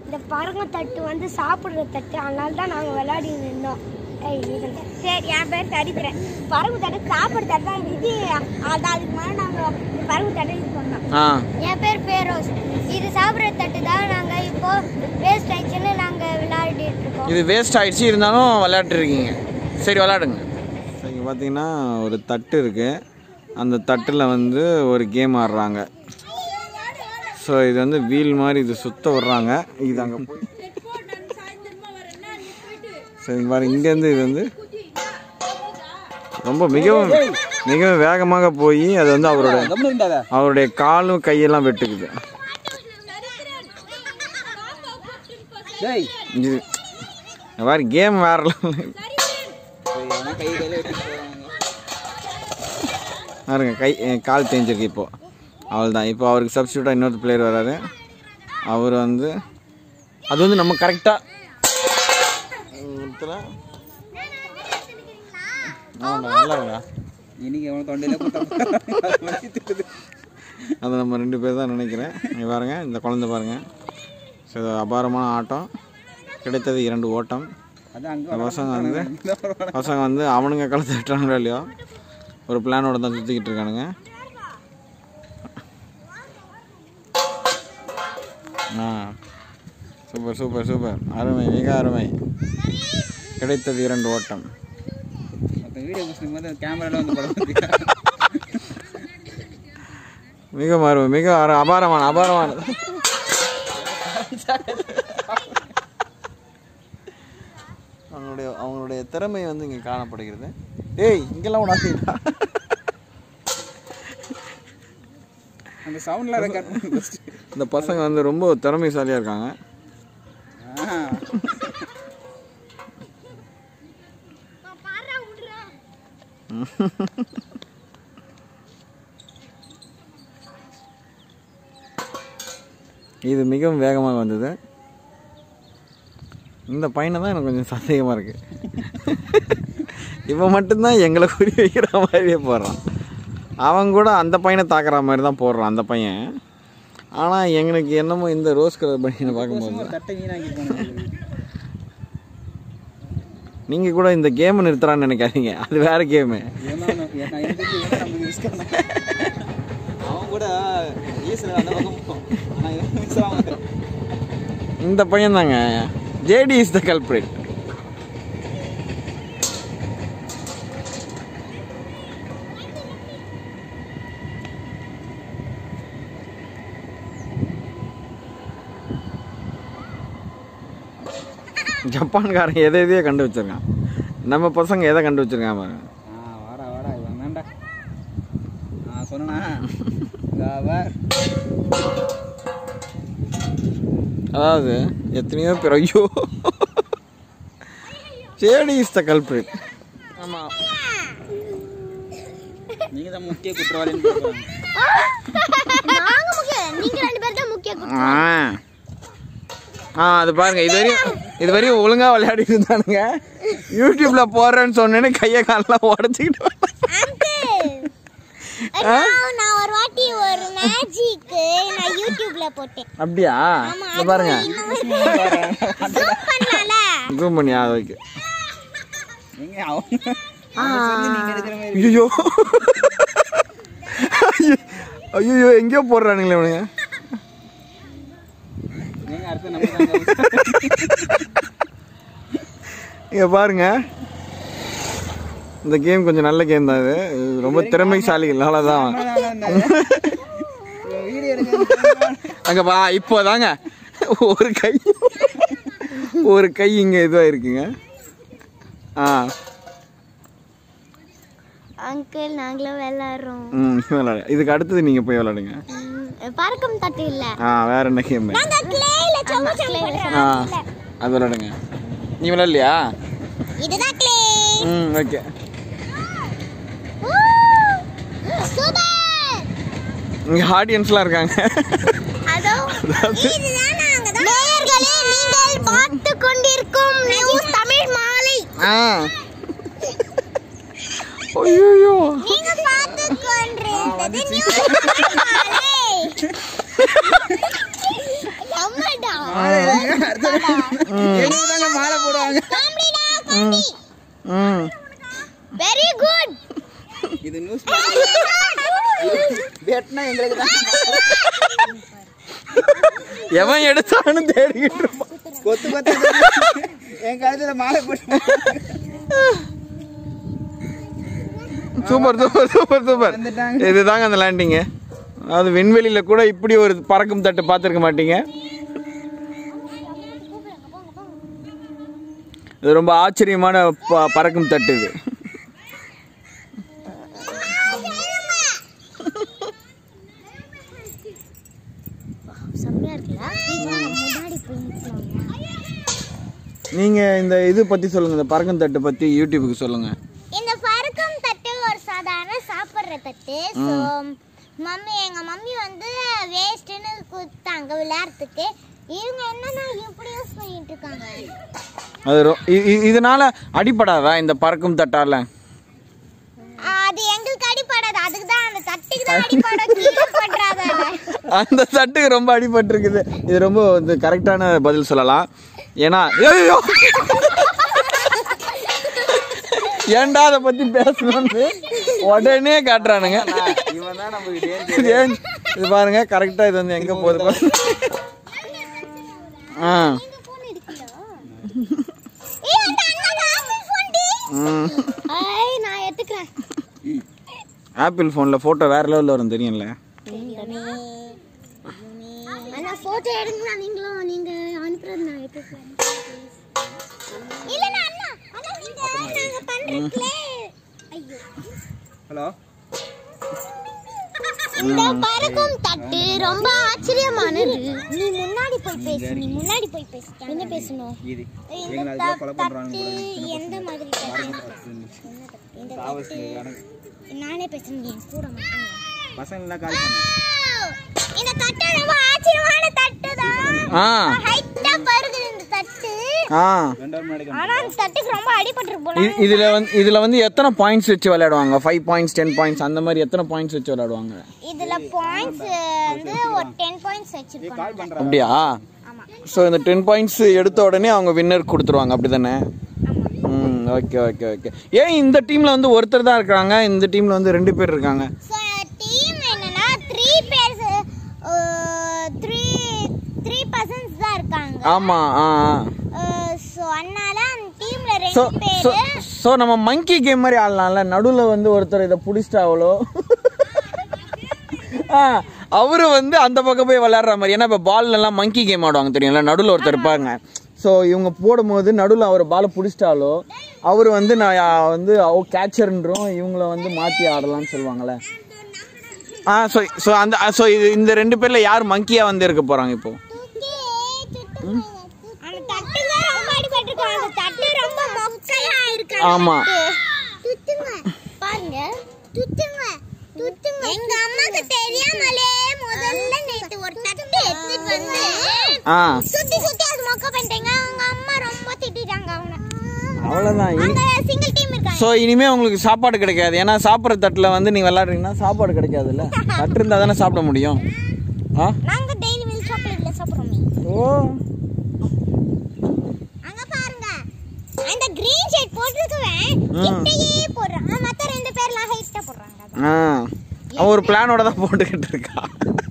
இந்த பரங்க தட்டு வந்து சாப்பிடுற தட்டு அதனால தான் நாங்க விளையாடி இருந்தோம் ஏய், இது இல்ல. சரி என் பேர் தரித்திரன் பரங்கு தட்டு சாப்பிடுற தட்டு தான் இது அது அதுக்கு மேலே நாங்க இந்த பரங்கு தட்டை யூஸ் பண்ணோம் ஆ என் பேர் பேரோஸ் இது சாப்பிடுற தட்டு தான் நாங்க இப்போ வேஸ்ட் ஆயிடுச்சுன்னு நாங்க விளையாடிட்டு இருக்கோம் இது வேஸ்ட் ஆயிடுச்சு இருந்தாலும் விளையாட்டு இருக்கீங்க சரி விளையாடுங்க இங்கே பார்த்தீங்கன்னா ஒரு தட்டு இருக்குது அந்த தட்டில் வந்து ஒரு கேம் ஆடுறாங்க ஸோ இது வந்து வீல் மாதிரி இது சுத்த விட்றாங்க இது அங்கே போய் சரி இங்க பாருங்க இங்கேருந்து இது வந்து ரொம்ப மிகவும் மிகவும் வேகமாக போய் அது வந்து அவரோட அவருடைய காலும் கையெல்லாம் வெட்டுக்குது இது இந்த மாதிரி கேம் வேற பாருங்க கை அஹ் கால் தேஞ்சிருக்கு இப்போ அவள் தான் இப்போ அவருக்கு சப்ஸ்டியூட்டாக இன்னொரு பிளேயர் வராரு அவர் வந்து அது வந்து நம்ம கரெக்டாக நல்லா இருக்கா இன்னைக்கு அவன் தொண்டையில போட்டா அது நம்ம ரெண்டு பேர் தான் நினைக்கிறேன் இங்க பாருங்க இந்த குழந்தை பாருங்க ஸோ இது அபாரமான ஆட்டம் கிடைத்தது இரண்டு ஓட்டம் அது அங்க இந்த பசங்க வந்து பசங்க வந்து அவனுங்க கழுத்து விட்டுறாங்களோ இல்லையோ ஒரு பிளானோட தான் சுற்றிக்கிட்டு இருக்கானுங்க ஆ சூப்பர் சூப்பர் சூப்பர் அருமை மிக அருமை கிடைத்தது இரண்டு ஓட்டம் மற்ற வீடியோ முஸ்லிம் வந்து கேமரால வந்து படம் மிக அருமை மிக அரு- அபாரமான அபாரமானது அவங்களுடைய அவங்களுடைய திறமை வந்து இங்கே காணப்படுகிறது ஏய் இங்கெல்லாம் உனக்கு அந்த சவுண்ட்ல ரெக்கார்ட் பண்ணி ஃபர்ஸ்ட் இந்த பசங்க வந்து ரொம்ப திறமைசாலியாக இருக்காங்க இது மிகவும் வேகமாக வந்தது இந்த பையனை தான் எனக்கு கொஞ்சம் சந்தேகமாக இருக்கு இவன் மட்டும்தான் எங்களை குறி வைக்கிற மாதிரியே போடுறான் அவன் கூட அந்த பையனை தாக்குற மாதிரி தான் போடுறான் அந்த பையன் ஆனால் எங்களுக்கு என்னமோ இந்த ரோஸ் கலர் பையனை பார்க்கும்போது ஒரு தட்டை வீணாக்கி போனது நீங்கள் கூட இந்த கேமை நிறுத்துறான்னு நினைக்காதீங்க அது வேற கேமு ஏன்னா எனக்கு எனக்கு தெரிஞ்சு இவன் நமக்கு மிஸ் பண்ண அவன் கூட ஈஸ்வரன் அந்த பக்கம் ஆனால் இவன் மிஸ் ஆகாம இந்த பையன் தாங்க ஜேடி இஸ் த கல்பிரேட் ஜப்பான்காரன் எதை எதையோ கண்டு வச்சிருக்கான் நம்ம பசங்க எதை கண்டு வச்சிருக்கான் பாருங்க ஆ வாடா வாடா இவன் வேண்டா ஆ சொன்னா அவர் அதாவது எத்தனையோ பேர் ஐயோ ஜேடி இஸ் த கல்பிரேட் ஆமாம் நீங்க தான் முக்கிய குற்றவாளின்னு சொல்றாங்க நாங்க முக்கிய நீங்க ரெண்டு பேர் தான் முக்கிய ஆ ஆ அது பாருங்க இது வரையும் இது வரையும் ஒழுங்கா விளையாடி இருந்தானுங்க யூடியூப்ல போடுறேன்னு சொன்னேன்னு கையை காலெல்லாம் உடச்சிக்கிட்டு நான் ஒரு வாட்டி ஒரு மேஜிக்கு நான் யூடியூப்ல போட்டேன் அப்படியா இது பாருங்க பண்ணல ஜூம் பண்ணி அது ஓகே எங்க அவன் அவன் சொல்லி நீங்க எடுக்கிற மாதிரி ஐயோ ஐயோ எங்கேயோ போடுறானுங்களே இவனுங்க எங்க அடுத்து நம்ம தான் இங்க பாருங்க இந்த கேம் கொஞ்சம் நல்ல கேம் தான் இது இது ரொம்ப திறமைசாலிகளால தான் வீடியோ எடுக்க அங்க வா இப்போதாங்க ஒரு கை ஒரு கை இங்க இதுவா இருக்குங்க ஆ அங்கிள் நாங்களும் விளையாடுறோம் ம் விளாடு இதுக்கு அடுத்தது நீங்க போய் விளாடுங்க பறக்கும் தட்டு இல்ல ஆ வேற என்ன கேம் நாங்க கிளேல சமச்சம் ஆ அது விளாடுங்க நீ விளாட்லையா இதுதான் கிளே ம் ஓகே சூப்பர் இங்க ஆடியன்ஸ்லாம் இருக்காங்க அதோ இதுதான் நாங்க தான் நேயர்களே நீங்கள் பார்த்து கொண்டிருக்கும் நியூஸ் தமிழ் மாலை ஆ ஐயோ நீங்க பார்த்து கொண்டிருந்தது நியூஸ் தமிழ் மாலை அம்மாடா எங்களுக்கு தாங்க மாலை போடுவாங்க ம் வெரி குட் இது நியூஸ் வெட்டினா எங்களுக்கு தான் எவன் எடுத்தான்னு தேடிக்கிட்டு இருப்பான் கொத்து கொத்து என் கழுத்துல மாலை போட்டு சூப்பர் சூப்பர் சூப்பர் சூப்பர் வந்துட்டாங்க. இதுதாங்க அந்த லேண்டிங்கு அது விண்வெளியில கூட இப்படி ஒரு பறக்கும் தட்டு பார்த்துருக்க மாட்டீங்க இது ரொம்ப ஆச்சரியமான ப- பறக்கும் தட்டு இது செம்மையா இருக்குல்ல முன்னாடி போய் நிக்கலாம். நீங்க இந்த இது பத்தி சொல்லுங்க இந்த பறக்கும் தட்டு பத்தி யூடியூபுக்கு சொல்லுங்க இந்த பறக்கும் தட்டு ஒரு சாதாரண சாப்பிட்ற தட்டு ஸோ மம்மி எங்க மம்மி வந்து வேஸ்ட்டுன்னு கொடுத்தாங்க விளையாடுறதுக்கு இவங்க என்னன்னா இப்படி யூஸ் பண்ணிட்டு இருக்காங்க அது ரொ- இ- இ- இதனால அடிபடாதா இந்த பறக்கும் தட்டால அது எங்களுக்கு அடிப்படாது அதுக்கு தான் அந்த தட்டுக்கு தான் அடிப்படும் கீழே பண்றாத அந்த தட்டுக்கு ரொம்ப அடிபட்டிருக்குது இது ரொம்ப வந்து கரெக்டான பதில் சொல்லலாம் ஏன்னா ஐயோ ஏன்டா அதை பத்தி பேசணும்னு உடனே காட்டுறானுங்க இவன் தான் நமக்கு இது ஏன் இது பாருங்க கரெக்டா இது வந்து எங்க போகுது பாருங்க. ஆ போன் எடுக்கல ஏய் அந்த அண்ணா ஆப்பிள் போன் டி ம். ஐய் நான் எடுத்துக்கிறேன் ஆப்பிள் ஃபோனில் ஃபோட்டோ வேற லெவலில் வரும் தெரியும்ல அண்ணா போட்டோ எடுங்க நீங்களும் நீங்க அனுப்புறது நான் எடுத்துக்கிறேன் இல்ல அண்ணா அண்ணா நீங்க நாங்க பண்றதுல ஐயோ ஹலோ இந்த பறக்கும் தட்டு ரொம்ப ஆச்சரியமானது நீ முன்னாடி போய் பேசு நீ முன்னாடி போய் பேசு என்ன பேசணும் இது இந்த எங்களை அதுக்குள்ள கொலை பண்றாங்க தட்டு எந்த மாதிரி தட்டு இந்த சாவஸ் நானே பேசுறேன் நீ கூட மட்டும் பசங்களாம் கால் பண்ண இந்த தட்டு ரொம்ப ஆச்சரியமான தட்டு தான் ஆ ஹைட்டா பருகுது இந்த தட்டு ஆ ரெண்டு வாரம் முன்னாடி ஆனா அந்த தட்டுக்கு ரொம்ப அடிபட்டு போல இ- இதுல வந்து இதுல வந்து எத்தனை பாயிண்ட்ஸ் வச்சு விளையாடுவாங்க ஃபைவ் பாயிண்ட்ஸ் டென் பாயிண்ட்ஸ் அந்த மாதிரி எத்தனை பாயிண்ட்ஸ் வச்சு விளையாடுவாங்க இதுல பாயிண்ட்ஸ் வந்து ஒரு டென் பாயிண்ட்ஸ் வச்சிருக்காங்க கால் பண்றேன் அப்படியா ஆமா ஸோ இந்த டென் பாயிண்ட்ஸ் எடுத்த உடனே அவங்க வின்னர் கொடுத்துருவாங்க அப்படி தானே ஆமா ம் ஓகே ஓகே ஓகே ஏன் இந்த டீம்ல வந்து ஒருத்தர் தான் இருக்காங்க இந்த டீம்ல வந்து ரெண்டு பேர் இருக்காங்க ஸோ டீம் என்னன்னா three pairs three three persons தான் இருக்காங்க ஆமா ஆ ஸோ அதனால அந்த டீம்ல ஸோ ரெண்டு ஸோ பேர் ஸோ நம்ம மங்கி கேம் மாதிரி ஆடலாம்ல நடுவில் வந்து ஒருத்தர் இதை பிடிச்சிட்டா அவ்வளோ ஆ அவரு வந்து அந்த பக்கம் போய் விளையாடுற மாதிரி ஏன்னா இப்போ பால் எல்லாம் மங்கி கேம் ஆடுவாங்க தெரியும்ல நடுவில் ஒருத்தர் இருப்பாங்க ஸோ இவங்க போடும்போது நடுவில் அவர் பாலை பிடிச்சிட்டாலோ அவர் வந்து நான் யா- வந்து அவ கேட்சர்ன்றோம் இவங்கள வந்து மாற்றி ஆடலாம்னு சொல்லுவாங்கல்ல ஆ ஸோ ஸோ அந்த ஸோ இது இந்த ரெண்டு பேரில் யார் மங்கியாக வந்து இருக்க போகிறாங்க இப்போ அந்த தட்டு தான் ரொம்ப அடிபட்டிருக்கும் அந்த தட்டு ரொம்ப மொக்கையா இருக்கு ஆமா. துத்துங்க பாருங்க துத்துங்க துத்துங்க எங்க அம்மாக்கு தெரியாமலே முதல்ல நேத்து ஒரு தட்டு எடுத்துட்டு வந்து ஆ சுத்தி சுத்தி அது மொக்க பண்ணிட்டாங்க அவங்க அம்மா ரொம்ப திட்டிட்டாங்க அவனை அவ்வளோதான் அங்க சிங்கிள் டீம் இருக்காங்க ஸோ இனிமே உங்களுக்கு சாப்பாடு கிடைக்காது ஏன்னா சாப்பிட்ற தட்டில் வந்து நீங்கள் விளாட்றீங்கன்னா சாப்பாடு கிடைக்காதுல்ல தட்டு இருந்தால் தானே சாப்பிட முடியும் ஆ நாங்க டெய்லி மில்க் சாக்லேட்ல சாப்பிடுறோமே ஓ அங்க பாருங்க அந்த கிரீன் ஷர்ட் போட்டுருக்கவன் கிட்டயே போடுறான் மத்த ரெண்டு பேர்லாம் ஹைட்டா போடுறாங்க ஆ அவன் ஒரு பிளானோட தான் போட்டுக்கிட்டு இருக்கா